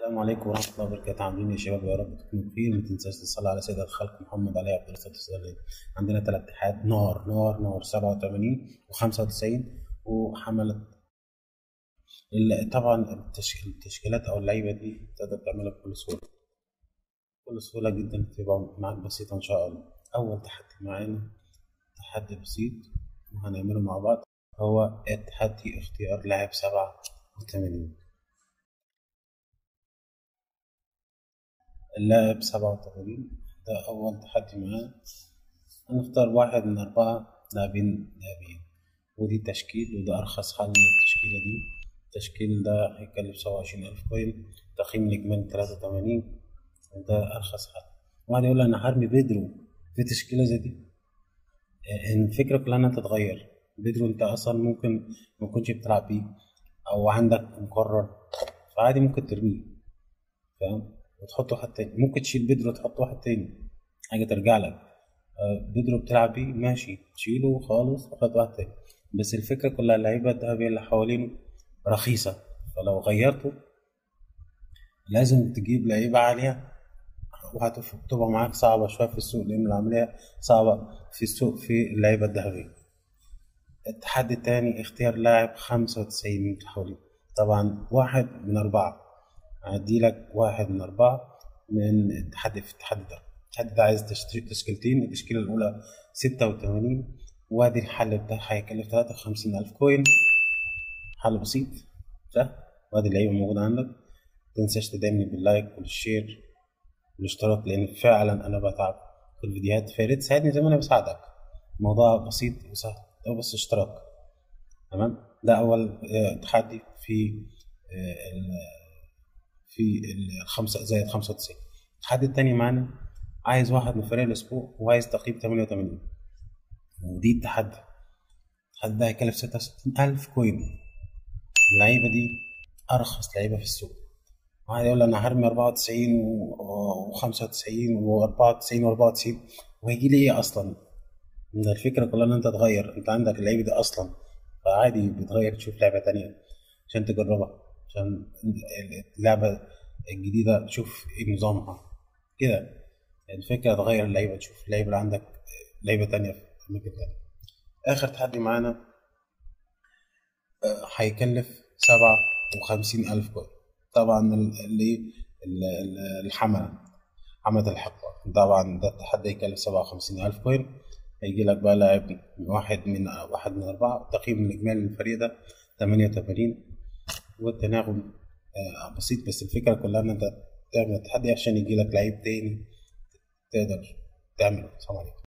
السلام عليكم ورحمة الله وبركاته عاملين إيه يا شباب يا رب تكونوا بخير ما تنساش تصلي على سيد الخلق محمد عليه أفضل الصلاة والسلام عندنا تلات اتحاد نار نار نار سبعة وتمانين وخمسة وتسعين وحملة ال- طبعا التش- التشكيلات أو اللعيبة دي تقدر تعملها بكل سهولة بكل سهولة جدا تبقى معاك بسيطة إن شاء الله أول تحدي معانا تحدي بسيط وهنعمله مع بعض هو تحدي اختيار لاعب سبعة وتمانين اللاعب سبعة وتمانين ده أول تحدي معانا هنختار واحد من أربعة لاعبين لاعبين ودي تشكيل وده أرخص حل للتشكيلة دي التشكيل ده هيكلف سبعة وعشرين ألف كوين تقييم الإجمالي تلاتة وتمانين وده أرخص حل واحد يقول أنا هرمي بيدرو في تشكيلة زي دي آه، الفكرة كلها إنها تتغير بيدرو أنت أصلا ممكن مكنش بتلعب بيه أو عندك مقرر فعادي ممكن ترميه فاهم وتحط واحد تاني ممكن تشيل بيدرو وتحط واحد تاني حاجة ترجع لك آه، بيدرو بتلعب بيه ماشي تشيله خالص وحط واحد تاني بس الفكرة كلها اللعيبة الذهبية اللي حوالينه رخيصة فلو غيرته لازم تجيب لعيبة عالية وهتبقى معاك صعبة شوية في السوق لأن العملية صعبة في السوق في اللعيبة الذهبية التحدي التاني اختيار لاعب خمسة وتسعين من حوالي طبعا واحد من أربعة هديلك واحد من أربعة من التحدي في التحدي ده التحدي ده عايز تشتري تشكيلتين التشكيلة الأولى ستة وتمانين وادي الحل بتاعها هيكلف تلاتة وخمسين ألف كوين حل بسيط سهل وادي اللعيبة موجودة عندك متنساش تدعمني باللايك والشير والاشتراك لأن فعلا أنا بتعب في الفيديوهات فياريت تساعدني زي ما أنا بساعدك الموضوع بسيط وسهل هو بس اشتراك تمام ده أول آه، تحدي في آه، ال- في الخمسة زائد خمسة وتسعين التحدي التاني معانا عايز واحد من فريق الأسبوع وعايز تقييم تمانية وتمانين ودي التحدي التحدي ده هيكلف ستة وستين ألف كوين اللعيبة دي أرخص لعيبة في السوق واحد يقول أنا هرمي أربعة وتسعين وخمسة وتسعين وأربعة وتسعين وأربعة وتسعين وهيجي لي إيه أصلا؟ إن الفكرة كلها إن أنت تغير أنت عندك اللعيبة دي أصلا فعادي بتغير تشوف لعبة تانية عشان تجربها عشان اللعبة الجديدة تشوف إيه نظامها كده الفكرة تغير اللعيبة تشوف اللعيبة اللي عندك لعيبة تانية في أماكن تانية آخر تحدي معانا آه، هيكلف سبعة وخمسين ألف كوين طبعا ال- اللي ال- ال- الحملة حملة الحقبة طبعا ده التحدي يكلف سبعة وخمسين ألف كوين هيجي لك بقى لاعب واحد من واحد من أربعة تقييم الإجمالي للفريق ده تمانية وتمانين والتناغم آه، بسيط بس الفكرة كلها إن أنت تعمل التحدي عشان يجي لك لعيب تاني تقدر تعمله السلام عليكم